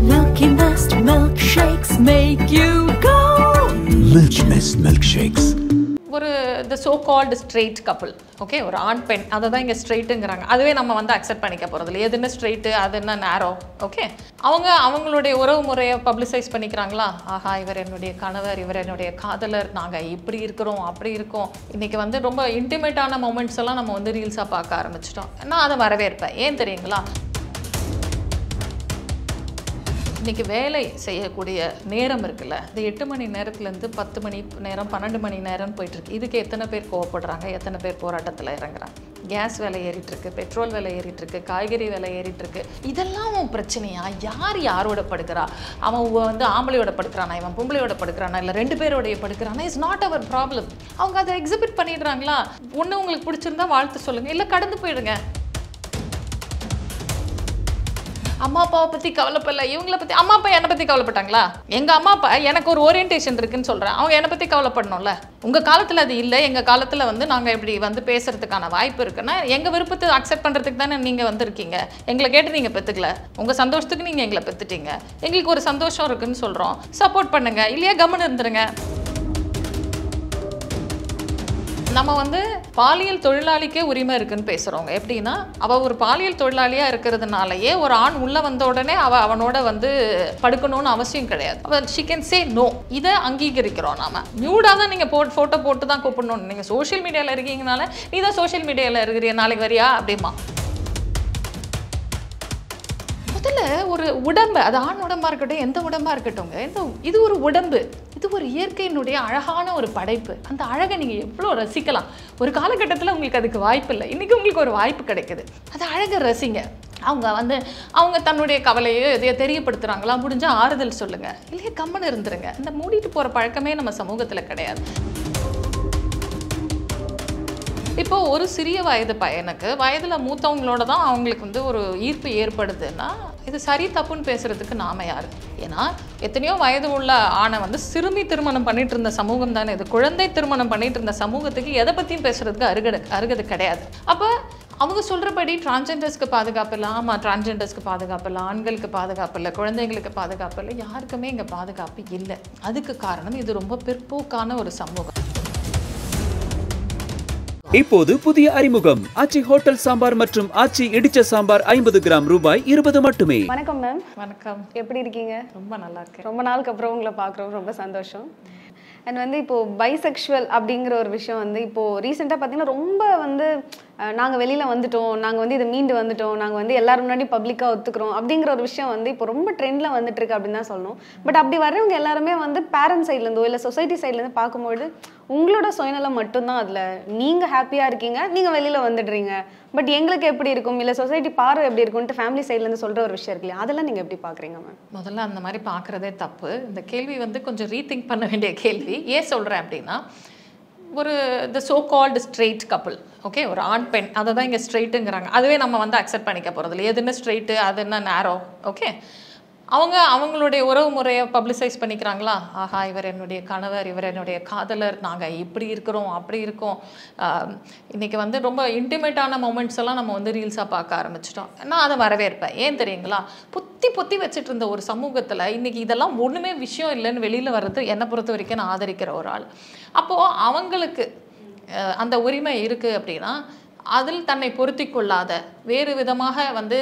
Milky Mist milkshakes make you go. Milky Mist milkshakes. ஒரு the so called straight couple okay ஒரு ஆண் பெண் அதை தான் இங்கே ஸ்ட்ரெயிட்டுங்கிறாங்க அதுவே நம்ம வந்து அக்செப்ட் பண்ணிக்க போகிறது இல்லை எது என்ன ஸ்ட்ரெயிட்டு அது என்ன நேரோ ஓகே அவங்க அவங்களுடைய உறவு முறையை பப்ளிசைஸ் பண்ணிக்கிறாங்களா ஆஹா இவர் என்னுடைய கணவர் இவர் என்னுடைய காதலர் நாங்கள் இப்படி இருக்கிறோம் அப்படி இருக்கோம் இன்றைக்கி வந்து ரொம்ப இன்டிமேட்டான மூமெண்ட்ஸ் எல்லாம் நம்ம வந்து ரீல்ஸாக பார்க்க ஆரம்பிச்சிட்டோம் நான் அதை வரவேற்பேன் ஏன் தெரியுங்களா இன்றைக்கி வேலை செய்யக்கூடிய நேரம் இருக்குல்ல இந்த எட்டு மணி நேரத்துலேருந்து பத்து மணி நேரம் பன்னெண்டு மணி நேரம் போயிட்டுருக்கு இதுக்கு எத்தனை பேர் கோவப்படுறாங்க எத்தனை பேர் போராட்டத்தில் இறங்குறாங்க கேஸ் விலை ஏறிட்டு இருக்கு பெட்ரோல் விலை ஏறிட்டு இருக்கு காய்கறி விலை ஏறிட்டு இருக்கு இதெல்லாம் உன் பிரச்சனையா யார் யாரோட படுக்கிறா அவன் உ- வந்து ஆம்பளையோட படுக்கிறானா இவன் பொம்பளையோட படுக்கிறானா இல்லை ரெண்டு பேரோடைய படுக்கிறானா இஸ் நாட் அவர் ப்ராப்ளம் அவங்க அதை எக்ஸிபிட் பண்ணிடுறாங்களா ஒன்று உங்களுக்கு பிடிச்சிருந்தா வாழ்த்து சொல்லுங்கள் இல்லை கடந்து போயிடுங்க அம்மா அப்பாவை பற்றி கவலைப்படல இவங்கள பற்றி அம்மா அப்பா என்னை பற்றி கவலைப்பட்டாங்களா எங்கள் அம்மா அப்பா எனக்கு ஒரு ஓரியன்டேஷன் இருக்குன்னு சொல்கிறேன் அவங்க என்னை பற்றி கவலைப்படணும்ல உங்கள் காலத்தில் அது இல்லை எங்கள் காலத்தில் வந்து நாங்கள் இப்படி வந்து பேசுறதுக்கான வாய்ப்பு இருக்குன்னா எங்கள் விருப்பத்தை அக்செப்ட் பண்ணுறதுக்கு தானே நீங்கள் வந்திருக்கீங்க எங்களை கேட்டு நீங்கள் பெற்றுக்கல உங்கள் சந்தோஷத்துக்கு நீங்கள் எங்களை பெற்றுட்டீங்க எங்களுக்கு ஒரு சந்தோஷம் இருக்குன்னு சொல்கிறோம் சப்போர்ட் பண்ணுங்க இல்லையா கம்முன்னு இருந்துருங்க நம்ம வந்து பாலியல் தொழிலாளிக்கே உரிமை இருக்குன்னு பேசுகிறோங்க எப்படின்னா அவள் ஒரு பாலியல் தொழிலாளியாக இருக்கிறதுனாலயே ஒரு ஆண் உள்ளே வந்த உடனே அவள் அவனோட வந்து படுக்கணும்னு அவசியம் கிடையாது அவள் ஷி கேன் சே நோ இதை அங்கீகரிக்கிறோம் நாம நியூடாக தான் நீங்கள் போட் ஃபோட்டோ போட்டு தான் கூப்பிடணும் நீங்கள் சோஷியல் மீடியாவில் இருக்கீங்கனால நீ தான் சோஷியல் மீடியாவில் இருக்கிறிய நாளைக்கு வரியா அப்படிமா முதல்ல ஒரு உடம்பு அது ஆண் உடம்பா இருக்கட்டும் எந்த உடம்பா இருக்கட்டும்ங்க எந்த இது ஒரு உடம்பு இது ஒரு இயற்கையினுடைய அழகான ஒரு படைப்பு அந்த அழகை நீங்கள் எவ்வளோ ரசிக்கலாம் ஒரு காலகட்டத்தில் உங்களுக்கு அதுக்கு வாய்ப்பு இல்லை இன்றைக்கி உங்களுக்கு ஒரு வாய்ப்பு கிடைக்குது அது அழகை ரசிங்க அவங்க வந்து அவங்க தன்னுடைய கவலையோ எதையோ தெரியப்படுத்துகிறாங்களா முடிஞ்சால் ஆறுதல் சொல்லுங்கள் இல்லையா கம்மன் இருந்துருங்க இந்த மூடிட்டு போகிற பழக்கமே நம்ம சமூகத்தில் கிடையாது இப்போ ஒரு சிறிய வயது பையனுக்கு வயதில் மூத்தவங்களோட தான் அவங்களுக்கு வந்து ஒரு ஈர்ப்பு ஏற்படுதுன்னா இது சரி தப்புன்னு பேசுறதுக்கு நாம யாரு ஏன்னா எத்தனையோ வயது உள்ள ஆணை வந்து சிறுமி திருமணம் பண்ணிட்டு இருந்த சமூகம் தானே இது குழந்தை திருமணம் பண்ணிட்டு இருந்த சமூகத்துக்கு எதை பற்றியும் பேசுறதுக்கு அருகடு அருகது கிடையாது அப்போ அவங்க சொல்கிறபடி டிரான்ஜெண்டர்ஸ்க்கு பாதுகாப்பு இல்லை ஆமாம் டிரான்ஜெண்டர்ஸ்க்கு பாதுகாப்பு இல்லை ஆண்களுக்கு பாதுகாப்பு இல்லை குழந்தைங்களுக்கு பாதுகாப்பு இல்லை யாருக்குமே இங்கே பாதுகாப்பு இல்லை அதுக்கு காரணம் இது ரொம்ப பிற்போக்கான ஒரு சமூகம் இப்போது புதிய அறிமுகம் ஆச்சி ஹோட்டல் சாம்பார் மற்றும் ஆச்சி இடிச்ச சாம்பார் ஐம்பது கிராம் ரூபாய் இருபது மட்டுமே வணக்கம் மேம் வணக்கம் எப்படி இருக்கீங்க ரொம்ப நல்லா இருக்கேன் ரொம்ப நாளுக்கு அப்புறம் உங்களை பார்க்குறோம் ரொம்ப சந்தோஷம் அண்ட் வந்து இப்போ பைசெக்ஷுவல் அப்படிங்கிற ஒரு விஷயம் வந்து இப்போ ரீசெண்டாக பார்த்தீங்கன்னா ரொம்ப வந்து நாங்கள் வெளியில் வந்துட்டோம் நாங்கள் வந்து இதை மீண்டு வந்துட்டோம் நாங்கள் வந்து எல்லாரும் முன்னாடி பப்ளிக்காக ஒத்துக்கிறோம் அப்படிங்கிற ஒரு விஷயம் வந்து இப்போ ரொம்ப ட்ரெண்டில் வந்துட்டு இருக்கு அப்படின்னு தான் சொல்லணும் பட் அப்படி வர்றவங்க எல்லாருமே வந்து பேரண்ட் சைட்லேருந்தோ இல்லை சொசைட்டி சைட்லேருந்து பார்க்கும்பொழுது உங்களோட சுயநலம் மட்டும்தான் அதில் நீங்கள் ஹாப்பியாக இருக்கீங்க நீங்கள் வெளியில் வந்துடுறீங்க பட் எங்களுக்கு எப்படி இருக்கும் இல்லை சொசைட்டி பார்வை எப்படி இருக்கும்ட்டு ஃபேமிலி சைட்லேருந்து சொல்கிற ஒரு விஷயம் இருக்கு இல்லையா அதெல்லாம் நீங்கள் எப்படி பார்க்குறீங்க மேம் முதல்ல அந்த மாதிரி பார்க்குறதே தப்பு இந்த கேள்வி வந்து கொஞ்சம் ரீதிங்க் பண்ண வேண்டிய கேள்வி ஏன் சொல்கிறேன் அப்படின்னா ஒரு the so called straight couple okay ஒரு ஆண் பெண் அதை தான் இங்கே ஸ்ட்ரெயிட்டுங்கிறாங்க அதுவே நம்ம வந்து அக்செப்ட் பண்ணிக்க போகிறது இல்லை எது என்ன ஸ்ட்ரெயிட்டு அது என்ன நேரோ ஓகே அவங்க அவங்களுடைய உறவு முறையை பப்ளிசைஸ் பண்ணிக்கிறாங்களா ஆஹா இவர் என்னுடைய கணவர் இவர் என்னுடைய காதலர் நாங்கள் இப்படி இருக்கிறோம் அப்படி இருக்கோம் ஆஹ் இன்னைக்கு வந்து ரொம்ப இன்டிமேட்டான மூமெண்ட்ஸ் எல்லாம் நம்ம வந்து ரீல்ஸாக பார்க்க ஆரம்பிச்சிட்டோம் நான் அதை வரவேற்பேன் ஏன் தெரியுங்களா பொத்தி பொத்தி வச்சுட்டு இருந்த ஒரு சமூகத்தில் இன்னைக்கு இதெல்லாம் ஒன்றுமே விஷயம் இல்லைன்னு வெளியில் வர்றது என்னை பொறுத்த வரைக்கும் நான் ஆதரிக்கிற ஒரு ஆள் அப்போது அவங்களுக்கு அஹ், அந்த உரிமை இருக்குது அப்படின்னா அதில் தன்னை பொருத்தி கொள்ளாத வேறு விதமாக வந்து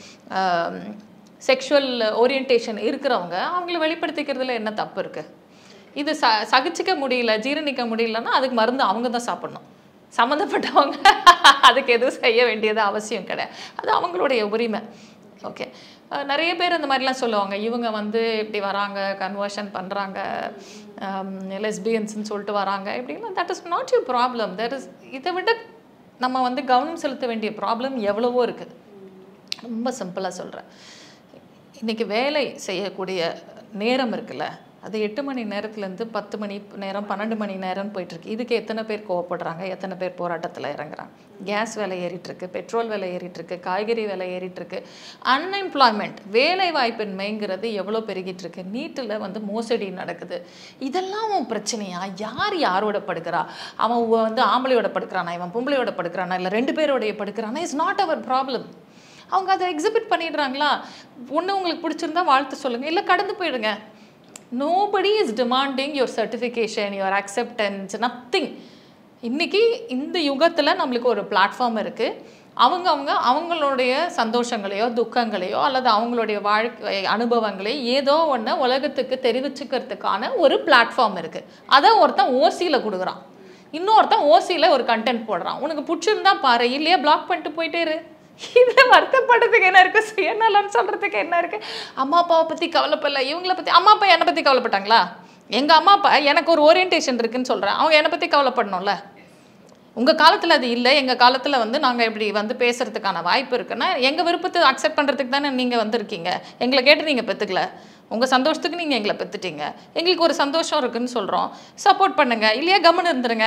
செக்ஷுவல் ஓரியன்டேஷன் இருக்கிறவங்க அவங்கள வெளிப்படுத்திக்கிறதுல என்ன தப்பு இருக்குது இது ச சகிச்சிக்க முடியல ஜீரணிக்க முடியலன்னா அதுக்கு மருந்து அவங்க தான் சாப்பிடணும் சம்மந்தப்பட்டவங்க அதுக்கு எதுவும் செய்ய வேண்டியது அவசியம் கிடையாது அது அவங்களுடைய உரிமை ஓகே நிறைய பேர் இந்த மாதிரிலாம் சொல்லுவாங்க இவங்க வந்து இப்படி வராங்க கன்வர்ஷன் பண்ணுறாங்க லெஸ்பியன்ஸ்னு சொல்லிட்டு வராங்க இப்படின்னா that is not you problem that is இதை விட நம்ம வந்து கவனம் செலுத்த வேண்டிய ப்ராப்ளம் எவ்வளவோ இருக்குது ரொம்ப சிம்பிளாக சொல்கிறேன் இன்றைக்கி வேலை செய்யக்கூடிய நேரம் இருக்குல்ல அது எட்டு மணி நேரத்துலேருந்து பத்து மணி நேரம் பன்னெண்டு மணி நேரம் போயிட்டுருக்கு இதுக்கு எத்தனை பேர் கோவப்படுறாங்க எத்தனை பேர் போராட்டத்தில் இறங்குறாங்க கேஸ் விலை ஏறிட்டுருக்கு பெட்ரோல் விலை ஏறிட்டுருக்கு காய்கறி விலை ஏறிட்டுருக்கு அன்எம்ப்ளாய்மெண்ட் வேலை வாய்ப்பின்மைங்கிறது எவ்வளோ பெருகிட்டு இருக்கு நீட்டில் வந்து மோசடி நடக்குது இதெல்லாம் உன் பிரச்சனையா யார் யாரோட படுக்கிறா அவன் உ- வந்து ஆம்பளையோட படுக்கிறானா இவன் பொம்பளையோட படுக்கிறானா இல்லை ரெண்டு பேரோடைய படுக்கிறானா இஸ் நாட் அவர் ப்ராப்ளம் அவங்க அதை எக்ஸிபிட் பண்ணிடுறாங்களா ஒன்று உங்களுக்கு பிடிச்சிருந்தா வாழ்த்து சொல்லுங்கள் இல்லை கடந்து போயிடுங்க nobody is demanding your certification your acceptance nothing இன்னைக்கு இந்த யுகத்தில் நம்மளுக்கு ஒரு பிளாட்ஃபார்ம் இருக்குது அவங்க அவங்க அவங்களுடைய சந்தோஷங்களையோ துக்கங்களையோ அல்லது அவங்களுடைய வாழ்க்கை அனுபவங்களையோ ஏதோ ஒன்று உலகத்துக்கு தெரிவிச்சுக்கிறதுக்கான ஒரு பிளாட்ஃபார்ம் இருக்குது அதை ஒருத்தன் ஓசியில் கொடுக்குறான் இன்னொருத்தன் ஓசியில் ஒரு கண்டென்ட் போடுறான் உனக்கு பிடிச்சிருந்தா பாரு இல்லையா பிளாக் பண்ணிட்டு போயிட்டே இரு இதில் வருத்தப்படுறதுக்கு என்ன இருக்குது சுயநலம்னு சொல்கிறதுக்கு என்ன இருக்குது அம்மா அப்பாவை பற்றி கவலைப்படல இவங்கள பற்றி அம்மா அப்பா என்னை பற்றி கவலைப்பட்டாங்களா எங்கள் அம்மா அப்பா எனக்கு ஒரு ஓரியன்டேஷன் இருக்குன்னு சொல்கிறேன் அவங்க என்னை பற்றி கவலைப்படணும்ல உங்கள் காலத்தில் அது இல்லை எங்கள் காலத்தில் வந்து நாங்கள் இப்படி வந்து பேசுகிறதுக்கான வாய்ப்பு இருக்குன்னா எங்கள் விருப்பத்தை அக்செப்ட் பண்ணுறதுக்கு தானே நீங்கள் வந்திருக்கீங்க எங்களை கேட்டு நீங்கள் பெற்றுக்கல உங்கள் சந்தோஷத்துக்கு நீங்கள் எங்களை பெற்றுட்டீங்க எங்களுக்கு ஒரு சந்தோஷம் இருக்குன்னு சொல்கிறோம் சப்போர்ட் பண்ணுங்கள் இல்லையா கம்முன்னு இருந்துருங்க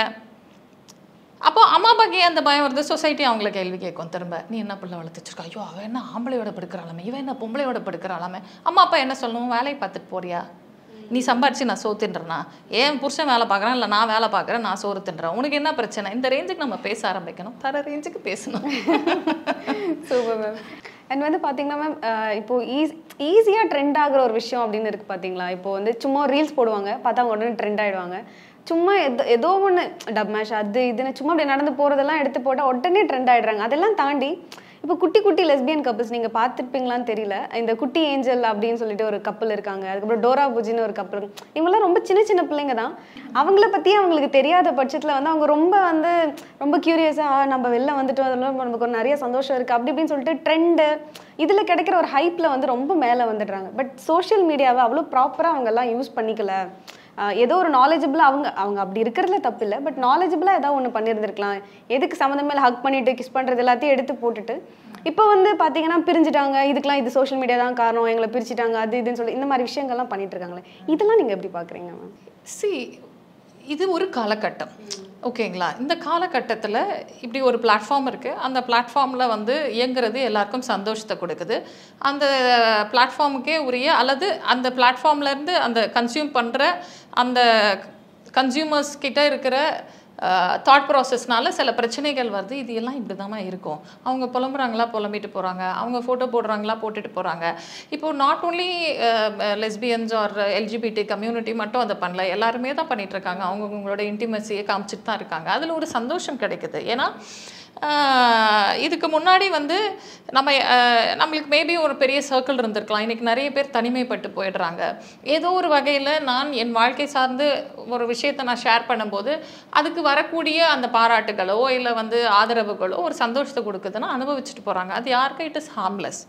அப்போ அம்மா அப்பாக்கு ஏன் அந்த பயம் வருது சொசைட்டி அவங்கள கேள்வி கேட்கும் திரும்ப நீ என்ன பிள்ளை வளர்த்து வச்சிருக்கா ஐயோ அவன் என்ன ஆம்பளையோட படுக்கிறாளாமே இவன் என்ன பொம்பளையோட படுக்கிறாளாமே அம்மா அப்பா என்ன சொல்லணும் வேலையை பார்த்துட்டு போறியா நீ சம்பாரிச்சு நான் சோறு தின்றனா ஏன் புருஷன் வேலை பார்க்குறேன் இல்லை நான் வேலை பார்க்குறேன் நான் சோறு தின்றேன் உனக்கு என்ன பிரச்சனை இந்த ரேஞ்சுக்கு நம்ம பேச ஆரம்பிக்கணும் தர ரேஞ்சுக்கு பேசணும் சூப்பர் மேம் அண்ட் வந்து பார்த்தீங்கன்னா மேம் இப்போ ஈஸ் ஈஸியாக ட்ரெண்ட் ஆகுற ஒரு விஷயம் அப்படின்னு இருக்கு பார்த்தீங்களா இப்போ வந்து சும்மா ரீல்ஸ் போடுவாங்க பார்த்தா அவங்க உடனே ட்ரெண்ட் ஆயிடுவாங்க சும்மா எதோ ஏதோ ஒன்று டப் மேஷ் அது இதுன்னு சும்மா அப்படி நடந்து போகிறதெல்லாம் எடுத்து போட்டால் உடனே ட்ரெண்ட் ஆயிடுறாங்க அதெல்லாம் தாண்டி இப்போ குட்டி குட்டி லெஸ்பியன் கப்பிள்ஸ் நீங்கள் பார்த்துருப்பீங்களான்னு தெரியல இந்த குட்டி ஏஞ்சல் அப்படின்னு சொல்லிட்டு ஒரு கப்பல் இருக்காங்க அதுக்கப்புறம் டோரா புஜின்னு ஒரு கப்பல் இவங்கெல்லாம் ரொம்ப சின்ன சின்ன பிள்ளைங்க தான் அவங்கள பற்றி அவங்களுக்கு தெரியாத பட்சத்தில் வந்து அவங்க ரொம்ப வந்து ரொம்ப க்யூரியஸாக நம்ம வெளில வந்துட்டோம் அதெல்லாம் நமக்கு ஒரு நிறைய சந்தோஷம் இருக்குது அப்படி இப்படின்னு சொல்லிட்டு ட்ரெண்டு இதில் கிடைக்கிற ஒரு ஹைப்பில் வந்து ரொம்ப மேலே வந்துடுறாங்க பட் சோஷியல் மீடியாவை அவ்வளோ ப்ராப்பராக அவங்கெல்லாம் யூஸ் பண்ணிக்கல ஆஹ் ஏதோ ஒரு நாலேஜபிளாக அவங்க அவங்க அப்படி இருக்கிறதுல தப்பு இல்லை பட் நாலேஜபிளாக ஏதாவது ஒன்று பண்ணியிருந்திருக்கலாம் எதுக்கு சம்மந்தமே ஹக் பண்ணிட்டு கிஸ் பண்ணுறது எல்லாத்தையும் எடுத்து போட்டுட்டு இப்போ வந்து பார்த்தீங்கன்னா பிரிஞ்சுட்டாங்க இதுக்கெல்லாம் இது சோஷியல் மீடியா தான் காரணம் எங்களை பிரிச்சுட்டாங்க அது இதுன்னு சொல்லி இந்த மாதிரி விஷயங்கள்லாம் பண்ணிட்டு இருக்காங்களே இதெல்லாம் நீங்கள் எப்படி பார்க்குறீங்க மேம் சி இது ஒரு காலகட்டம் ஓகேங்களா இந்த காலகட்டத்தில் இப்படி ஒரு பிளாட்ஃபார்ம் இருக்குது அந்த பிளாட்ஃபார்மில் வந்து இயங்குறது எல்லாருக்கும் சந்தோஷத்தை கொடுக்குது அந்த பிளாட்ஃபார்முக்கே உரிய அல்லது அந்த பிளாட்ஃபார்ம்லேருந்து அந்த கன்சியூம் பண்ணுற அந்த கன்சியூமர்ஸ் கிட்ட இருக்கிற தாட் ப்ராசஸ்னால சில பிரச்சனைகள் வருது இது எல்லாம் இப்படி தாம்மா இருக்கும் அவங்க புலம்புறாங்களா புலம்பிட்டு போகிறாங்க அவங்க ஃபோட்டோ போடுறாங்களா போட்டுட்டு போகிறாங்க இப்போ not only lesbians are LGBT community மட்டும் அதை பண்ணல எல்லாருமே தான் பண்ணிட்டு இருக்காங்க அவங்கவுங்களோட இன்டிமசியை காமிச்சிட்டு தான் இருக்காங்க அதில் ஒரு சந்தோஷம் கிடைக்குது ஏன்னா ஆஹ் இதுக்கு முன்னாடி வந்து நம்ம ஆஹ் நம்மளுக்கு மேபி ஒரு பெரிய சர்க்கிள் இருந்திருக்கலாம் இன்னைக்கு நிறைய பேர் தனிமைப்பட்டு போயிடுறாங்க ஏதோ ஒரு வகையில் நான் என் வாழ்க்கை சார்ந்து ஒரு விஷயத்தை நான் ஷேர் பண்ணும்போது அதுக்கு வரக்கூடிய அந்த பாராட்டுகளோ இல்லை வந்து ஆதரவுகளோ ஒரு சந்தோஷத்தை கொடுக்குதுன்னா அனுபவிச்சுட்டு போகிறாங்க அது யாருக்கு இட் இஸ் ஹார்ம்லெஸ்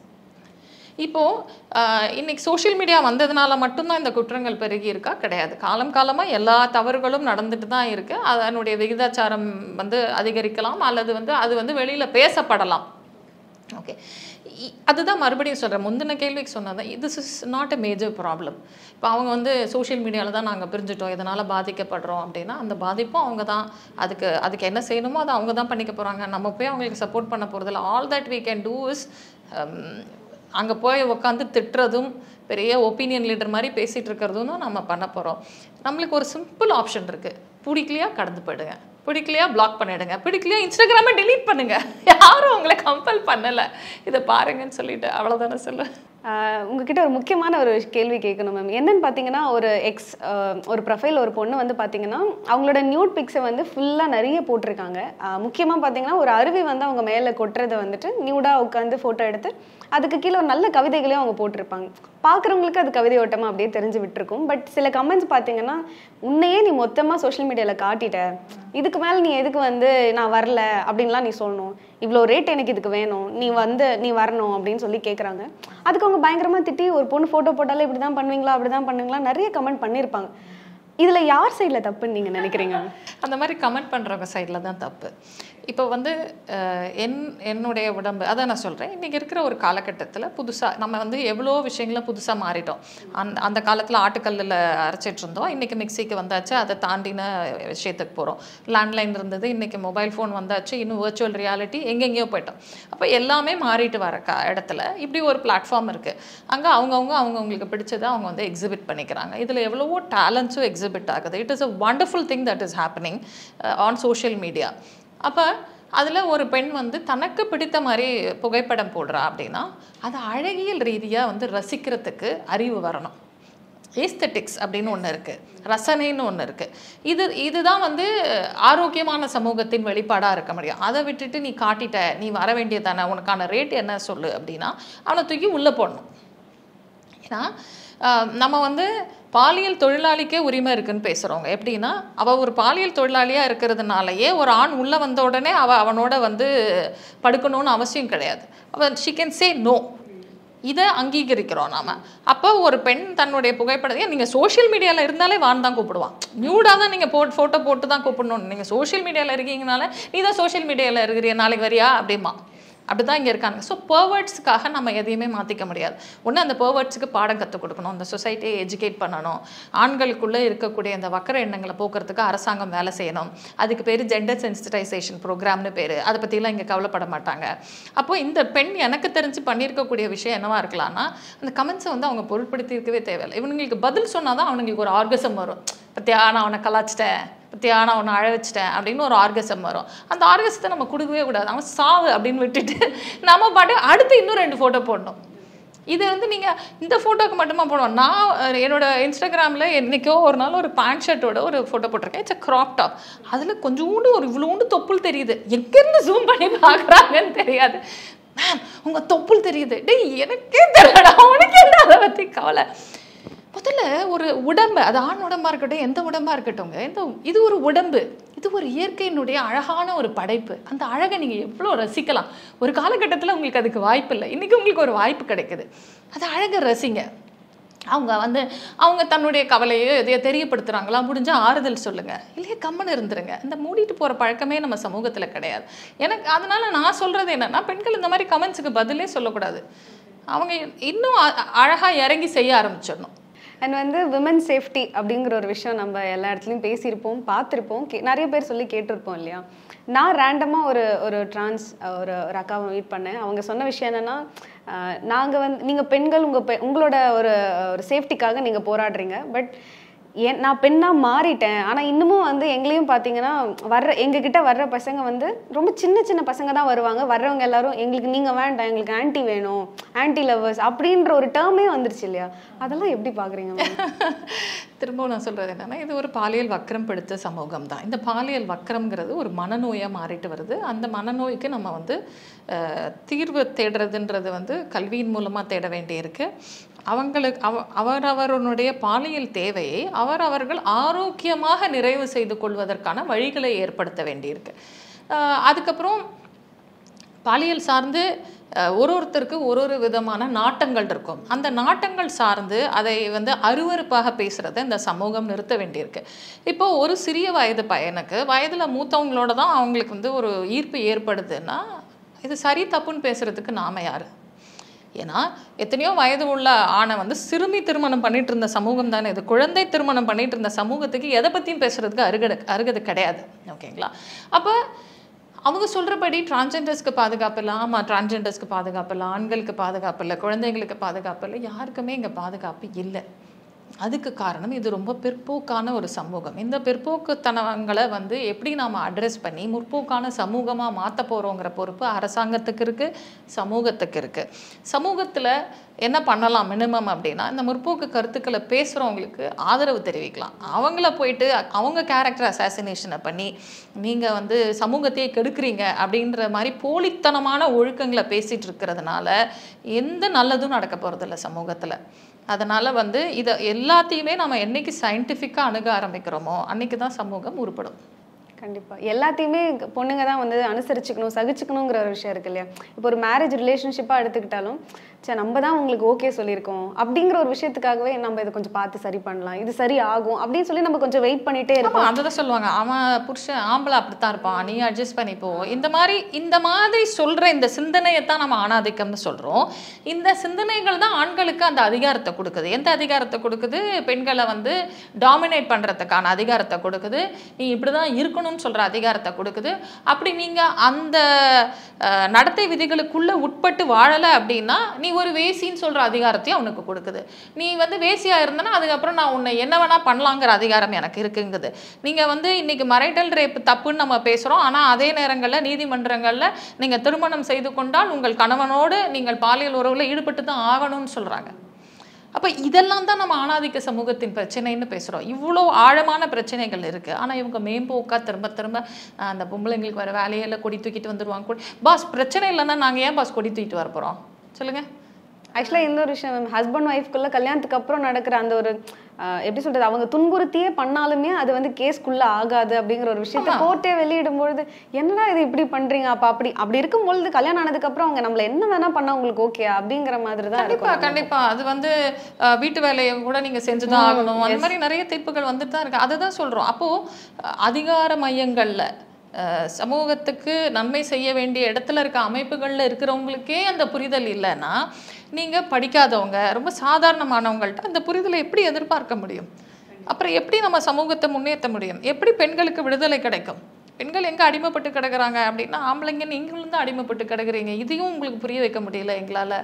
இப்போது இன்னைக்கு சோஷியல் மீடியா வந்ததுனால மட்டும்தான் இந்த குற்றங்கள் பெருகி இருக்கா கிடையாது காலம் காலமாக எல்லா தவறுகளும் நடந்துட்டு தான் இருக்குது அதனுடைய விகிதாச்சாரம் வந்து அதிகரிக்கலாம் அல்லது வந்து அது வந்து வெளியில் பேசப்படலாம் ஓகே அதுதான் மறுபடியும் சொல்கிறேன் முந்தின கேள்விக்கு சொன்னதான் this is not a major problem இப்போ அவங்க வந்து சோஷியல் மீடியாவில் தான் நாங்கள் பிரிஞ்சுட்டோம் இதனால் பாதிக்கப்படுறோம் அப்படின்னா அந்த பாதிப்பும் அவங்க தான் அதுக்கு அதுக்கு என்ன செய்யணுமோ அதை அவங்க தான் பண்ணிக்க போகிறாங்க நம்ம போய் அவங்களுக்கு சப்போர்ட் பண்ண போகிறதில்ல all that we can do is அங்கே போய் உட்காந்து திட்டுறதும் பெரிய ஒப்பீனியன் லீடர் மாதிரி பேசிகிட்டு இருக்கிறதும் தான் நம்ம பண்ண போகிறோம் நம்மளுக்கு ஒரு சிம்பிள் ஆப்ஷன் இருக்குது பிடிக்கலையா கடந்து போயிடுங்க பிடிக்கலையா பிளாக் பண்ணிடுங்க பிடிக்கலையா இன்ஸ்டாகிராமை delete பண்ணுங்க யாரும் உங்களை கம்பல் பண்ணலை இதை பாருங்கன்னு சொல்லிட்டு அவ்வளோதானே சொல்லுவேன் ஆஹ் உங்ககிட்ட ஒரு முக்கியமான ஒரு கேள்வி கேட்கணும் மேம் என்னன்னு பார்த்தீங்கன்னா ஒரு எக்ஸ் ஒரு ப்ரொஃபைல் ஒரு பொண்ணு வந்து பார்த்தீங்கன்னா அவங்களோட நியூட் பிக்ஸை வந்து ஃபுல்லாக நிறைய போட்டிருக்காங்க முக்கியமாக பார்த்தீங்கன்னா ஒரு அருவி வந்து அவங்க மேலே கொட்டுறதை வந்துட்டு நியூடாக உட்காந்து ஃபோட்டோ எடுத்து அதுக்கு கீழே ஒரு நல்ல கவிதைகளையும் அவங்க போட்டிருப்பாங்க பார்க்குறவங்களுக்கு அது கவிதை ஓட்டமாக அப்படியே தெரிஞ்சு விட்டுருக்கும் பட் சில கமெண்ட்ஸ் பார்த்தீங்கன்னா உன்னையே நீ மொத்தமாக சோஷியல் மீடியாவில் காட்டிட்ட இதுக்கு மேலே நீ எதுக்கு வந்து நான் வரல அப்படின்லாம் நீ சொல்லணும் இவ்வளோ ரேட் எனக்கு இதுக்கு வேணும் நீ வந்து நீ வரணும் அப்படின்னு சொல்லி கேட்குறாங்க அதுக்கு அவங்க பயங்கரமாக திட்டி ஒரு பொண்ணு ஃபோட்டோ போட்டாலே இப்படி தான் பண்ணுவீங்களா அப்படி தான் பண்ணுவீங்களா நிறைய கமெண்ட் பண்ணியிருப்பாங்க இதில் யார் சைடில் தப்புன்னு நீங்கள் நினைக்கிறீங்க அந்த மாதிரி கமெண்ட் பண்ணுறவங்க சைடில் தான் தப்பு இப்போ வந்து அஹ், என் என்னுடைய உடம்பு அதை நான் சொல்கிறேன் இன்றைக்கி இருக்கிற ஒரு காலகட்டத்தில் புதுசாக நம்ம வந்து எவ்வளோ விஷயங்கள புதுசாக மாறிட்டோம் அந்த அந்த காலத்தில் ஆட்டுக்கல்லில் அரைச்சிட்டு இருந்தோம் இன்றைக்கி மிக்சிக்கு வந்தாச்சு அதை தாண்டின விஷயத்துக்கு போகிறோம் லேண்ட்லைன் இருந்தது இன்றைக்கி மொபைல் ஃபோன் வந்தாச்சு இன்னும் virtual ரியாலிட்டி எங்கெங்கேயோ போயிட்டோம் அப்போ எல்லாமே மாறிட்டு வர க இடத்துல இப்படி ஒரு பிளாட்ஃபார்ம் இருக்குது அங்கே அவங்கவுங்க அவங்கவுங்களுக்கு பிடிச்சதை அவங்க வந்து எக்ஸிபிட் பண்ணிக்கிறாங்க இதில் எவ்வளவோ டேலண்ட்ஸும் எக்ஸிபிட் ஆகுது it is a wonderful thing that is happening on social media அப்போ அதில் ஒரு பெண் வந்து தனக்கு பிடித்த மாதிரி புகைப்படம் போடுறா அப்படின்னா அது அழகியல் ரீதியாக வந்து ரசிக்கிறதுக்கு அறிவு வரணும் ஏஸ்தட்டிக்ஸ் அப்படின்னு ஒன்று இருக்குது ரசனைன்னு ஒன்று இருக்குது இது இதுதான் வந்து ஆரோக்கியமான சமூகத்தின் வெளிப்பாடாக இருக்க முடியும் அதை விட்டுட்டு நீ காட்டிட்ட நீ வர வேண்டியதானே உனக்கான ரேட் என்ன சொல்லு அப்படின்னா அவனை தூக்கி உள்ளே போடணும் ஏன்னா ஆஹ், நம்ம வந்து பாலியல் தொழிலாளிக்கே உரிமை இருக்குன்னு பேசுகிறவங்க எப்படின்னா அவள் ஒரு பாலியல் தொழிலாளியாக இருக்கிறதுனாலயே ஒரு ஆண் உள்ளே வந்த உடனே அவள் அவனோட வந்து படுக்கணும்னு அவசியம் கிடையாது அவன் ஷி கேன் சே நோ இதை அங்கீகரிக்கிறோம் நாம அப்போ ஒரு பெண் தன்னுடைய புகைப்படத்தை நீங்கள் சோஷியல் மீடியாவில் இருந்தாலே வான் தான் கூப்பிடுவான் நியூடாக தான் நீங்கள் போட் ஃபோட்டோ போட்டு தான் கூப்பிடணும் நீங்கள் சோஷியல் மீடியாவில் இருக்கீங்கனால நீ தான் சோஷியல் மீடியாவில் இருக்கிறிய நாளைக்கு வரியா அப்படிமா அப்படி தான் இங்கே இருக்காங்க ஸோ பர்வர்ட்ஸுக்காக நம்ம எதையுமே மாற்றிக்க முடியாது ஒன்று அந்த பர்வர்ட்ஸுக்கு பாடம் கற்றுக் கொடுக்கணும் அந்த சொசைட்டியை எஜுகேட் பண்ணணும் ஆண்களுக்குள்ளே இருக்கக்கூடிய அந்த வக்கர எண்ணங்களை போக்குறதுக்கு அரசாங்கம் வேலை செய்யணும் அதுக்கு பேர் ஜெண்டர் சென்சிட்டைசேஷன் ப்ரோக்ராம்னு பேர் அதை பற்றிலாம் இங்கே கவலைப்பட மாட்டாங்க அப்போ இந்த பெண் எனக்கு தெரிஞ்சு பண்ணியிருக்கக்கூடிய விஷயம் என்னவா இருக்கலாம்னா அந்த கமெண்ட்ஸை வந்து அவங்க பொருட்படுத்தி இருக்கவே தேவையில்லை இவங்களுக்கு பதில் சொன்னால் தான் அவனுங்களுக்கு ஒரு ஆர்கசம் வரும் பத்தியா நான் அவனை கலாச்சிட்டேன் பத்தியா நான் அவனை அழ வச்சிட்டேன் அப்படின்னு ஒரு ஆர்கசம் வரும் அந்த ஆர்கசத்தை நம்ம கொடுக்கவே கூடாது அவன் சாவு அப்படின்னு விட்டுட்டு நம்ம பாட்டு அடுத்து இன்னும் ரெண்டு ஃபோட்டோ போடணும் இது வந்து நீங்கள் இந்த ஃபோட்டோக்கு மட்டுமா போடணும் நான் அஹ், என்னோட இன்ஸ்டாகிராமில் என்றைக்கோ ஒரு நாள் ஒரு பேண்ட் ஷர்ட்டோட ஒரு ஃபோட்டோ போட்டிருக்கேன் இட்ஸ் க்ராப் டாப் அதில் கொஞ்சோண்டு ஒரு இவ்வளோண்டு தொப்புள் தெரியுது எங்கேருந்து ஜூம் பண்ணி பார்க்குறாங்கன்னு தெரியாது மேம் உங்கள் தொப்புள் தெரியுது டேய் எனக்கே தெரியலடா உனக்கு என்ன அதை பற்றி கவலை முதல்ல ஒரு உடம்பு அது ஆண் உடம்பா இருக்கட்டும் எந்த உடம்பா இருக்கட்டும்ங்க இந்த இது ஒரு உடம்பு இது ஒரு இயற்கையினுடைய அழகான ஒரு படைப்பு அந்த அழகை நீங்கள் எவ்வளோ ரசிக்கலாம் ஒரு காலகட்டத்தில் உங்களுக்கு அதுக்கு வாய்ப்பு இல்லை இன்றைக்கி உங்களுக்கு ஒரு வாய்ப்பு கிடைக்குது அது அழகை ரசிங்க அவங்க வந்து அவங்க தன்னுடைய கவலையோ எதையோ தெரியப்படுத்துகிறாங்களா முடிஞ்சால் ஆறுதல் சொல்லுங்கள் இல்லையே கம்மன் இருந்துருங்க இந்த மூடிட்டு போகிற பழக்கமே நம்ம சமூகத்தில் கிடையாது எனக்கு அதனால நான் சொல்கிறது என்னென்னா பெண்கள் இந்த மாதிரி கமெண்ட்ஸுக்கு பதிலே சொல்லக்கூடாது அவங்க இன்னும் அழகாக இறங்கி செய்ய ஆரம்பிச்சிடணும் அண்ட் வந்து விமன் சேஃப்டி அப்படிங்கிற ஒரு விஷயம் நம்ம எல்லா இடத்துலையும் பேசியிருப்போம் பார்த்துருப்போம் கே நிறைய பேர் சொல்லி கேட்டிருப்போம் இல்லையா நான் ரேண்டமாக ஒரு ஒரு ட்ரான்ஸ் ஒரு ஒரு அக்காவை மீட் பண்ணேன் அவங்க சொன்ன விஷயம் என்னென்னா நாங்கள் வந்து நீங்கள் பெண்கள் உங்கள் பெ உங்களோட ஒரு ஒரு சேஃப்டிக்காக நீங்கள் போராடுறீங்க பட் ஏன் நான் பெண்ணாக மாறிட்டேன் ஆனால் இன்னமும் வந்து எங்களையும் பார்த்தீங்கன்னா வர்ற எங்ககிட்ட வர்ற பசங்க வந்து ரொம்ப சின்ன சின்ன பசங்க தான் வருவாங்க வர்றவங்க எல்லாரும் எங்களுக்கு நீங்கள் வேண்டாம் எங்களுக்கு ஆன்ட்டி வேணும் ஆன்ட்டி லவ்வர்ஸ் அப்படின்ற ஒரு டேர்மே வந்துருச்சு இல்லையா அதெல்லாம் எப்படி பார்க்குறீங்க திரும்பவும் நான் சொல்கிறது என்னென்னா இது ஒரு பாலியல் வக்கரம் பிடித்த சமூகம் தான் இந்த பாலியல் வக்கரம்ங்கிறது ஒரு மனநோயாக மாறிட்டு வருது அந்த மனநோய்க்கு நம்ம வந்து அஹ், தீர்வு தேடுறதுன்றது வந்து கல்வியின் மூலமாக தேட வேண்டியிருக்கு அவங்களுக்கு அவ அவரவருடைய பாலியல் தேவையை அவரவர்கள் ஆரோக்கியமாக நிறைவு செய்து கொள்வதற்கான வழிகளை ஏற்படுத்த வேண்டியிருக்கு அஹ், அதுக்கப்புறம் பாலியல் சார்ந்து அஹ், ஒரு ஒருத்தருக்கு ஒரு ஒரு விதமான நாட்டங்கள் இருக்கும் அந்த நாட்டங்கள் சார்ந்து அதை வந்து அருவருப்பாக பேசுகிறத இந்த சமூகம் நிறுத்த வேண்டியிருக்கு இப்போ ஒரு சிறிய வயது பையனுக்கு வயதில் மூத்தவங்களோட தான் அவங்களுக்கு வந்து ஒரு ஈர்ப்பு ஏற்படுதுன்னா இது சரி தப்புன்னு பேசுகிறதுக்கு நாம யார் ஏன்னா எத்தனையோ வயது உள்ள ஆணை வந்து சிறுமி திருமணம் பண்ணிட்டு இருந்த சமூகம் தானே இது குழந்தை திருமணம் பண்ணிட்டு இருந்த சமூகத்துக்கு எதை பற்றியும் பேசுறதுக்கு அருகடு அருகது கிடையாது ஓகேங்களா அப்போ அவங்க சொல்கிறபடி டிரான்ஜெண்டர்ஸ்க்கு பாதுகாப்பு இல்லை ஆமாம் டிரான்ஜெண்டர்ஸ்க்கு பாதுகாப்பு இல்லை ஆண்களுக்கு பாதுகாப்பு இல்லை குழந்தைங்களுக்கு பாதுகாப்பு இல்லை யாருக்குமே இங்கே பாதுகாப்பு இல்லை அதுக்கு காரணம் இது ரொம்ப பிற்போக்கான ஒரு சமூகம் இந்த பிற்போக்குத்தனங்களை வந்து எப்படி நாம் அட்ரஸ் பண்ணி முற்போக்கான சமூகமாக மாற்ற போகிறோங்கிற பொறுப்பு அரசாங்கத்துக்கு இருக்குது சமூகத்துக்கு இருக்குது சமூகத்தில் என்ன பண்ணலாம் மினிமம் அப்படின்னா இந்த முற்போக்கு கருத்துக்களை பேசுகிறவங்களுக்கு ஆதரவு தெரிவிக்கலாம் அவங்கள போயிட்டு அவங்க கேரக்டர் அசாசினேஷனை பண்ணி நீங்கள் வந்து சமூகத்தையே கெடுக்குறீங்க அப்படின்ற மாதிரி போலித்தனமான ஒழுக்கங்களை பேசிகிட்டு இருக்கிறதுனால எந்த நல்லதும் நடக்க போகிறதில்ல சமூகத்தில் அதனால் வந்து இதை எல்லாத்தையுமே நம்ம என்னைக்கு சயின்டிஃபிக்காக அணுக ஆரம்பிக்கிறோமோ அன்னைக்கு தான் சமூகம் உருப்படும் கண்டிப்பா எல்லாத்தையுமே பொண்ணுங்க தான் வந்து அனுசரிச்சுக்கணும் சகிச்சுக்கணுங்கிற ஒரு விஷயம் இருக்கு இல்லையா இப்போ ஒரு மேரேஜ் ரிலேஷன்ஷிப்பாக எடுத்துக்கிட்டாலும் சரி நம்ம தான் உங்களுக்கு ஓகே சொல்லியிருக்கோம் அப்படிங்கிற ஒரு விஷயத்துக்காகவே நம்ம இதை கொஞ்சம் பார்த்து சரி பண்ணலாம் இது சரி ஆகும் அப்படின்னு சொல்லி நம்ம கொஞ்சம் வெயிட் பண்ணிட்டே இருக்கோம் ஆமாம் அதை தான் சொல்லுவாங்க அவன் புருஷன் ஆம்பளை அப்படித்தான் இருப்பான் நீ அட்ஜஸ்ட் பண்ணிப்போ இந்த மாதிரி இந்த மாதிரி சொல்கிற இந்த சிந்தனையை தான் நம்ம ஆணாதிக்கம்னு சொல்கிறோம் இந்த சிந்தனைகள் தான் ஆண்களுக்கு அந்த அதிகாரத்தை கொடுக்குது எந்த அதிகாரத்தை கொடுக்குது பெண்களை வந்து டாமினேட் பண்ணுறதுக்கான அதிகாரத்தை கொடுக்குது நீ இப்படி தான் இருக்கணும்னு பண்ணணும்னு சொல்கிற அதிகாரத்தை கொடுக்குது அப்படி நீங்கள் அந்த அஹ், நடத்தை விதிகளுக்குள்ளே உட்பட்டு வாழலை அப்படின்னா நீ ஒரு வேசின்னு சொல்கிற அதிகாரத்தையும் அவனுக்கு கொடுக்குது நீ வந்து வேசியாக இருந்தனா அதுக்கப்புறம் நான் உன்னை என்ன வேணால் பண்ணலாங்கிற அதிகாரம் எனக்கு இருக்குங்குது நீங்கள் வந்து இன்னைக்கு மரைட்டல் ரேப் தப்புன்னு நம்ம பேசுகிறோம் ஆனால் அதே நேரங்களில் நீதிமன்றங்களில் நீங்கள் திருமணம் செய்து கொண்டால் உங்கள் கணவனோடு நீங்கள் பாலியல் உறவில் ஈடுபட்டு தான் ஆகணும்னு சொல்கிறாங்க அப்போ இதெல்லாம் தான் நம்ம ஆணாதிக்க சமூகத்தின் பிரச்சனைன்னு பேசுகிறோம் இவ்வளோ ஆழமான பிரச்சனைகள் இருக்குது ஆனால் இவங்க மேம்போக்கா திரும்ப திரும்ப ஆஹ், அந்த பொம்பளைங்களுக்கு வர வேலையெல்லாம் கொடி தூக்கிட்டு வந்துடுவாங்க கொடி பாஸ் பிரச்சனை இல்லைன்னா நாங்கள் ஏன் பாஸ் கொடி தூக்கிட்டு வர போகிறோம் சொல்லுங்கள் ஆக்சுவலாக இந்த ஒரு விஷயம் ஹஸ்பண்ட் ஒய்ஃப்குள்ள கல்யாணத்துக்கு அப்புறம் நடக்கிற அந்த ஒரு ஆஹ், எப்படி சொல்றது அவங்க துன்புறுத்தியே பண்ணாலுமே அது வந்து கேஸ்க்குள்ள ஆகாது அப்படிங்கிற ஒரு விஷயத்த கோர்ட்டே வெளியிடும் பொழுது என்னடா இது இப்படி பண்றீங்க அப்ப அப்படி அப்படி இருக்கும் பொழுது கல்யாணம் ஆனதுக்கு அப்புறம் அவங்க நம்மள என்ன வேணா பண்ணா உங்களுக்கு ஓகே அப்படிங்கிற மாதிரி தான் கண்டிப்பா இருக்கும் கண்டிப்பா அது வந்து அஹ், வீட்டு வேலையை கூட நீங்க செஞ்சுதான் ஆகணும் அந்த மாதிரி நிறைய தீர்ப்புகள் வந்துட்டு தான் இருக்கு அதை தான் சொல்றோம் அப்போ அஹ், அதிகார மையங்கள்ல அஹ், சமூகத்துக்கு நன்மை செய்ய வேண்டிய இடத்துல இருக்க அமைப்புகள்ல இருக்கிறவங்களுக்கே அந்த புரிதல் இல்லைன்னா நீங்க படிக்காதவங்க ரொம்ப சாதாரணமானவங்கள்ட்ட அந்த புரிதலை எப்படி எதிர்பார்க்க முடியும் அப்புறம் எப்படி நம்ம சமூகத்தை முன்னேற்ற முடியும் எப்படி பெண்களுக்கு விடுதலை கிடைக்கும் பெண்கள் எங்கே அடிமைப்பட்டு கிடக்குறாங்க அப்படின்னா ஆம்பளைங்க நீங்களும் தான் அடிமைப்பட்டு கிடக்குறீங்க இதையும் உங்களுக்கு புரிய வைக்க முடியல எங்களால்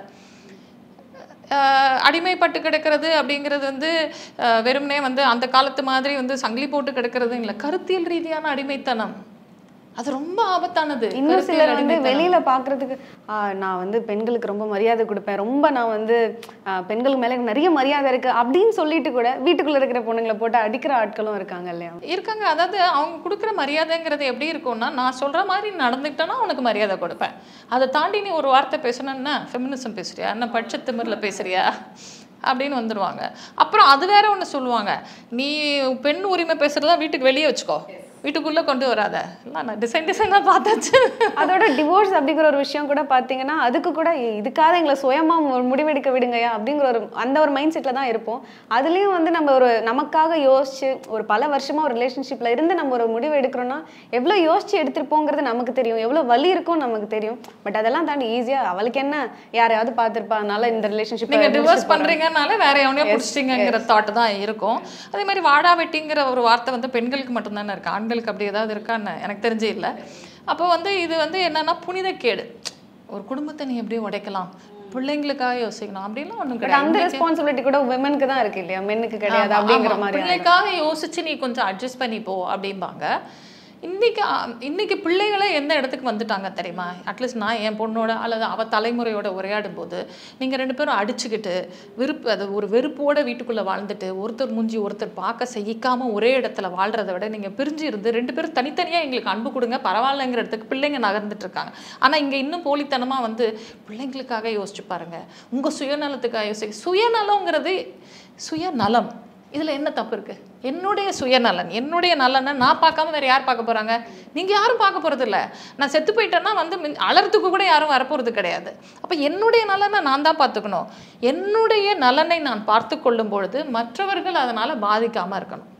ஆஹ் அடிமைப்பட்டு கிடக்கிறது அப்படிங்கிறது வந்து ஆஹ் வெறுமனே வந்து அந்த காலத்து மாதிரி வந்து சங்கிலி போட்டு கிடக்கிறது இல்லை கருத்தியல் ரீதியான அடிமைத்தனம் அது ரொம்ப ஆபத்தானது இன்னும் கருத்தியல் சிலர் வந்து அடிமைத்தனம். வெளியில பாக்குறதுக்கு "ஆ, நான் வந்து பெண்களுக்கு ரொம்ப மரியாதை கொடுப்பேன் ரொம்ப நான் வந்து ஆ, பெண்களுக்கு மேல எனக்கு நிறைய மரியாதை இருக்கு அப்படின்னு சொல்லிட்டு கூட வீட்டுக்குள்ள இருக்கிற பொண்ணுங்களை போட்டு அடிக்கிற ஆட்களும் இருக்காங்க இல்லையா இருக்காங்க அதாவது அவங்க கொடுக்குற மரியாதைங்கிறது எப்படி இருக்கும்னா நான் சொல்ற மாதிரி நடந்துக்கிட்டேன்னா உனக்கு மரியாதை கொடுப்பேன் அதை தாண்டி நீ ஒரு வார்த்தை பேசணும்னா ஃபெமினிசம் பேசுறியா என்ன பட்ச திமிரில் பேசுறியா அப்படின்னு வந்துடுவாங்க அப்புறம் அது வேற ஒன்று சொல்லுவாங்க நீ பெண் உரிமை பேசுறதா வீட்டுக்கு வெளியே வச்சுக்கோ வீட்டுக்குள்ளே கொண்டு வராத இல்லை நான் டிசைன் டிசைனாக பார்த்தாச்சு அதோட டிவோர்ஸ் அப்படிங்கிற ஒரு விஷயம் கூட பாத்தீங்கன்னா அதுக்கு கூட "ஏய், இதுக்காக எங்களை சுயமா மு- முடிவெடுக்க விடுங்கயா அப்படிங்கிற ஒரு அந்த ஒரு மைண்ட் செட்ல தான் இருப்போம் அதுலயும் வந்து நம்ம ஒரு நமக்காக யோசிச்சு ஒரு பல வருஷமா ஒரு ரிலேஷன்ஷிப்ல இருந்து நம்ம ஒரு முடிவு எடுக்கிறோம்னா எவ்வளவு யோசிச்சு எடுத்திருப்போங்கிறது நமக்கு தெரியும் எவ்வளவு வலி இருக்கும் நமக்கு தெரியும் பட் அதெல்லாம் தாண்டி ஈஸியா அவளுக்கு என்ன யாரையாவது பார்த்திருப்பா அதனால இந்த ரிலேஷன்ஷிப் நீங்க டிவோர்ஸ் பண்றீங்கனால வேற எவனையோ பிடிச்சிட்டிங்கிற தாட் தான் இருக்கும் அதே மாதிரி வாடா வெட்டிங்கிற ஒரு வார்த்தை வந்து பெண்களுக்கு மட்டும்தானே இருக்கு ஆண்களுக்கு அப்படி ஏதாவது இருக்கான்னு எனக்கு தெரிஞ்சு இல்லை அப்போ வந்து இது வந்து என்னன்னா புனிதக்கேடு ஒரு குடும்பத்தை நீ எப்படி உடைக்கலாம் பிள்ளைங்களுக்காக யோசிக்கணும் அப்படிலாம் ஒண்ணும் பட் அந்த கிடையாது ரெஸ்பான்சிபிலிட்டி கூட விமனுக்கு தான் இருக்கு இல்லையா மென்னுக்கு கிடையாது ஆமா, அப்படிங்கிற ஆமா. மாதிரி ஆயிடும். பிள்ளைக்காக யோசிச்சு நீ கொஞ்சம் அட்ஜஸ்ட் பண்ணி போ அப்படிம்பாங்க இன்னைக்கு ஆ, இன்னைக்கு பிள்ளைகளே எந்த இடத்துக்கு வந்துட்டாங்க தெரியுமா அட்லீஸ்ட் நான் என் பொண்ணோட அல்லது அவ தலைமுறையோட உரையாடும் போது நீங்க ரெண்டு பேரும் அடிச்சுக்கிட்டு விருப்பு அது ஒரு வெறுப்போட வீட்டுக்குள்ள வாழ்ந்துட்டு ஒருத்தர் மூஞ்சி ஒருத்தர் பார்க்க செய்யிக்காம ஒரே இடத்துல வாழ்றதை விட நீங்க பிரிஞ்சு இருந்து ரெண்டு பேரும் தனித்தனியா எங்களுக்கு அன்பு கொடுங்க பரவாயில்லைங்கிற இடத்துக்கு பிள்ளைங்க நகர்ந்துட்டு இருக்காங்க ஆனா இங்க இன்னும் போலித்தனமா வந்து பிள்ளைங்களுக்காக யோசிச்சு பாருங்க உங்க சுயநலத்துக்காக யோசி சுயநலங்கிறது சுயநலம் இதுல என்ன தப்பு இருக்கு என்னுடைய சுயநலன் என்னுடைய நலனை நான் பார்க்காம வேற யார் பார்க்க போறாங்க நீங்க யாரும் பார்க்க போறது இல்ல நான் செத்து போயிட்டேன்னா வந்து மின்- அலறதுக்கு கூட யாரும் வரப்போறது கிடையாது அப்ப என்னுடைய நலனை நான் தான் பார்த்துக்கணும் என்னுடைய நலனை நான் பார்த்து கொள்ளும் பொழுது மற்றவர்கள் அதனால பாதிக்காம இருக்கணும்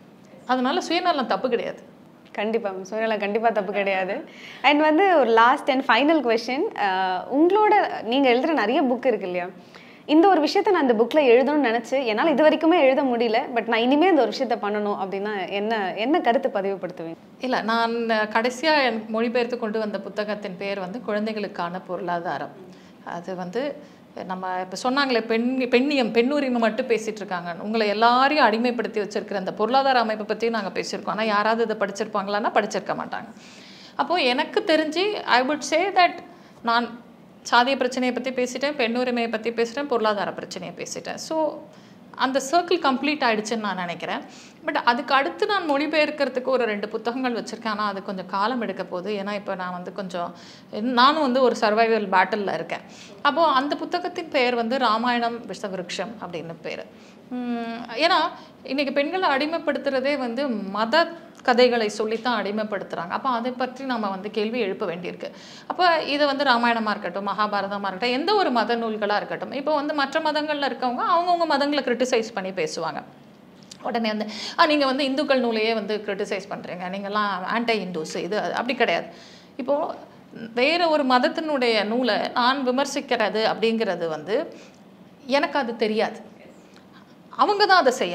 அதனால சுயநலம் தப்பு கிடையாது கண்டிப்பா மேம் சுயநலம் கண்டிப்பா தப்பு கிடையாது அண்ட் வந்து ஒரு லாஸ்ட் அண்ட் ஃபைனல் கொஸ்டின் உங்களோட நீங்க எழுதுற நிறைய புக் இருக்கு இல்லையா இந்த ஒரு விஷயத்த நான் இந்த புக்ல எழுதணும்னு நினைச்சு என்னால் இது வரைக்குமே எழுத முடியல பட் நான் இனிமே இந்த ஒரு விஷயத்த பண்ணணும் அப்படின்னா என்ன என்ன கருத்து பதிவுபடுத்துவீங்க இல்லை நான் கடைசியாக எனக்கு மொழிபெயர்த்து கொண்டு வந்த புத்தகத்தின் பெயர் வந்து குழந்தைகளுக்கான பொருளாதாரம் அது வந்து நம்ம இப்போ சொன்னாங்களே பெண் பெண்ணியம் பெண் உரிமை மட்டும் பேசிட்டு இருக்காங்க உங்களை எல்லாரையும் அடிமைப்படுத்தி வச்சிருக்கிற அந்த பொருளாதார அமைப்பை பற்றியும் நாங்கள் பேசியிருக்கோம் ஆனால் யாராவது இதை படிச்சிருப்பாங்களான்னா படிச்சிருக்க மாட்டாங்க அப்போது எனக்கு தெரிஞ்சு ஐ வுட் சே தட் நான் சாதிய பிரச்சனையை பற்றி பேசிட்டேன் பெண் உரிமையை பற்றி பேசிட்டேன் பொருளாதார பிரச்சனையை பேசிட்டேன் ஸோ அந்த சர்க்கிள் கம்ப்ளீட் ஆயிடுச்சுன்னு நான் நினைக்கிறேன் பட் அதுக்கு அடுத்து நான் மொழிபெயர்க்கிறதுக்கு ஒரு ரெண்டு புத்தகங்கள் வச்சுருக்கேன் ஆனால் அது கொஞ்சம் காலம் எடுக்க போகுது ஏன்னா இப்போ நான் வந்து கொஞ்சம் நானும் வந்து ஒரு சர்வைவல் பேட்டிலில் இருக்கேன் அப்போது அந்த புத்தகத்தின் பெயர் வந்து ராமாயணம் விஷவிருக்ஷம் அப்படின்னு பேர் ஏன்னா இன்னைக்கு பெண்களை அடிமைப்படுத்துறதே வந்து மத கதைகளை சொல்லித்தான் அடிமைப்படுத்துகிறாங்க அப்போ அதை பற்றி நம்ம வந்து கேள்வி எழுப்ப வேண்டியிருக்கு அப்போ இது வந்து ராமாயணமாக இருக்கட்டும் மகாபாரதமாக இருக்கட்டும் எந்த ஒரு மத நூல்களாக இருக்கட்டும் இப்போ வந்து மற்ற மதங்களில் இருக்கவங்க அவங்கவுங்க மதங்களை கிரிட்டிசைஸ் பண்ணி பேசுவாங்க உடனே வந்து ஆ நீங்கள் வந்து இந்துக்கள் நூலையே வந்து கிரிட்டிசைஸ் பண்ணுறீங்க நீங்கள்லாம் ஆன்டை இண்டூஸ் இது அது அப்படி கிடையாது இப்போது வேற ஒரு மதத்தினுடைய நூலை நான் விமர்சிக்கிறது அப்படிங்கிறது வந்து எனக்கு அது தெரியாது அவங்க தான் அதை செய்யணும்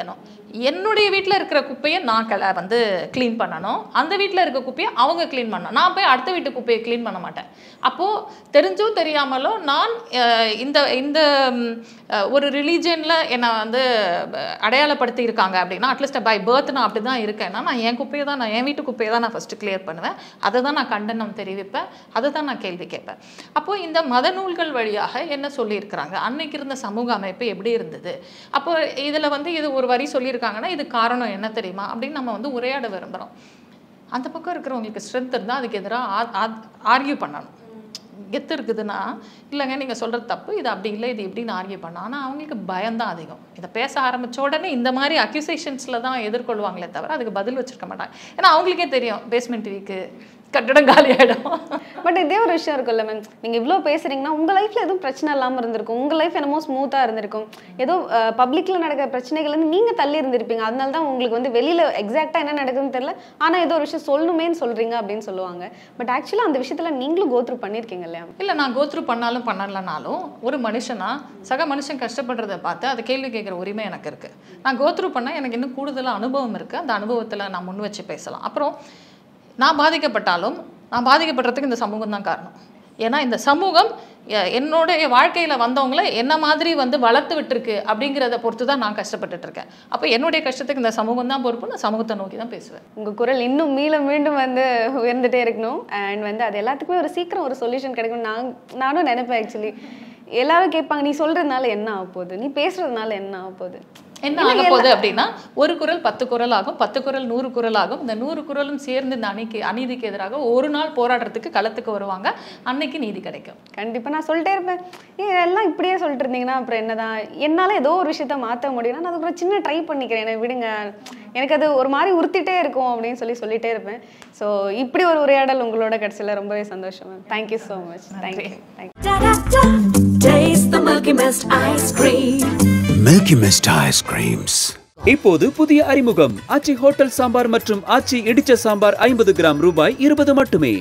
என்னுடைய வீட்டில் இருக்கிற குப்பையை நான் கல வந்து க்ளீன் பண்ணணும் அந்த வீட்டில் இருக்க குப்பையை அவங்க க்ளீன் பண்ணணும் நான் போய் அடுத்த வீட்டு குப்பையை க்ளீன் பண்ண மாட்டேன் அப்போது தெரிஞ்சோ தெரியாமலோ நான் அஹ், இந்த இந்த ம், அஹ், ஒரு ரிலீஜனில் என்னை வந்து அஹ், அடையாளப்படுத்தி இருக்காங்க அப்படின்னா அட்லீஸ்ட் பை பர்த் நான் அப்படி தான் இருக்கேன்னா நான் என் குப்பையை தான் நான் என் வீட்டு குப்பையை தான் நான் ஃபஸ்ட்டு கிளியர் பண்ணுவேன் அதை தான் நான் கண்டனம் தெரிவிப்பேன் அதை தான் நான் கேள்வி கேட்பேன் அப்போது இந்த மத நூல்கள் வழியாக என்ன சொல்லியிருக்கிறாங்க அன்னைக்கு இருந்த சமூக அமைப்பு எப்படி இருந்தது அப்போ இதில் வந்து இது ஒரு வரி சொல்லியிருக்காங்கன்னா இது காரணம் என்ன தெரியுமா அப்படின்னு நம்ம வந்து உரையாட விரும்புகிறோம் அந்த பக்கம் இருக்கிறவங்களுக்கு ஸ்ட்ரென்த் இருந்தால் அதுக்கு எதிராக ஆர்கியூ பண்ணணும் கெத்து இருக்குதுன்னா இல்லைங்க நீங்கள் சொல்கிறது தப்பு இது அப்படி இல்லை இது இப்படின்னு ஆர்கியூ பண்ணோம் ஆனால் அவங்களுக்கு பயம்தான் அதிகம் இதை பேச ஆரம்பிச்ச உடனே இந்த மாதிரி அக்யூசேஷன்ஸில் தான் எதிர்கொள்வாங்களே தவிர அதுக்கு பதில் வச்சிருக்க மாட்டாங்க ஏன்னா அவங்களுக்கே தெரியும் பேஸ்மெண்ட் வீக்கு கட்டடம் காலி ஆகிடும் பட் இதே ஒரு விஷயம் இருக்குல்ல மேம் நீங்க இவ்ளோ பேசுறீங்கன்னா உங்க லைஃப்ல எதுவும் பிரச்சனை இல்லாம இருந்திருக்கும் உங்க லைஃப் என்னமோ ஸ்மூத்தா இருந்திருக்கும் ஏதோ பப்ளிக்ல நடக்கிற பிரச்சனைகள் இருந்து நீங்க தள்ளி இருந்திருப்பீங்க அதனால தான் உங்களுக்கு வந்து வெளியில எக்ஸாக்டா என்ன நடக்குதுன்னு தெரியல ஆனா ஏதோ ஒரு விஷயம் சொல்லணுமேன்னு சொல்றீங்க அப்படின்னு சொல்லுவாங்க பட் ஆக்சுவலா அந்த விஷயத்துல நீங்களும் கோத்ரூ பண்ணிருக்கீங்க இல்லையா இல்லை நான் கோத்ரூ பண்ணாலும் பண்ணலனாலும் ஒரு மனுஷனா சக மனுஷன் கஷ்டப்படுறத பார்த்து அதை கேள்வி கேட்குற உரிமை எனக்கு இருக்குது நான் கோத்ரூ பண்ணால் எனக்கு இன்னும் கூடுதலாக அனுபவம் இருக்குது அந்த அனுபவத்தில் நான் முன் வச்சு பேசலாம் அப்புறம் நான் பாதிக்கப்பட்டாலும் நான் பாதிக்கப்படுறதுக்கு இந்த சமூகம் தான் காரணம் ஏன்னா இந்த சமூகம் எ- என்னுடைய வாழ்க்கையில் வந்தவங்கள என்ன மாதிரி வந்து வளர்த்து விட்டுருக்கு அப்படிங்கிறத பொறுத்து தான் நான் கஷ்டப்பட்டுட்டு இருக்கேன் அப்போ என்னுடைய கஷ்டத்துக்கு இந்த சமூகம் தான் பொறுப்பு நான் சமூகத்தை நோக்கி தான் பேசுவேன் உங்க குரல் இன்னும் மீண்டும் மீண்டும் வந்து உயர்ந்துட்டே இருக்கணும் அண்ட் வந்து அது எல்லாத்துக்குமே ஒரு சீக்கிரம் ஒரு சொல்யூஷன் கிடைக்கும் நான் நானும் நினைப்பேன் ஆக்சுவலி எல்லாரும் கேட்பாங்க நீ சொல்றதுனால என்ன ஆக போகுது நீ பேசுறதுனால என்ன ஆக போகுது என்ன ஆக போகுது அப்படின்னா ஒரு குரல் பத்து குரல் ஆகும் பத்து குரல் நூறு குரல் ஆகும் இந்த நூறு குரலும் சேர்ந்து இந்த அணிக்கு அநீதிக்கு எதிராக ஒரு நாள் போராடுறதுக்கு களத்துக்கு வருவாங்க அன்னைக்கு நீதி கிடைக்கும் கண்டிப்பா நான் சொல்லிட்டே இருப்பேன் ஏ எல்லாம் இப்படியே சொல்லிட்டு இருந்தீங்கன்னா அப்புறம் என்னதான் என்னால ஏதோ ஒரு விஷயத்த மாத்த முடியும்னா நான் அதுக்கு ஒரு சின்ன ட்ரை பண்ணிக்கிறேன் என்னை விடுங்க எனக்கு அது ஒரு மாதிரி உறுத்திட்டே இருக்கும் அப்படின்னு சொல்லி சொல்லிட்டே இருப்பேன் ஸோ இப்படி ஒரு உரையாடல் உங்களோட கடைசியில் ரொம்பவே சந்தோஷம் ma'am thank you so much thank you thank you Da da da. Taste the Milky Mist ice cream. Milky Mist ice creams. இப்போது புதிய அறிமுகம் ஆச்சி ஹோட்டல் சாம்பார் மற்றும் ஆச்சி இடிச்ச சாம்பார் ஐம்பது கிராம் ரூபாய் இருபது மட்டுமே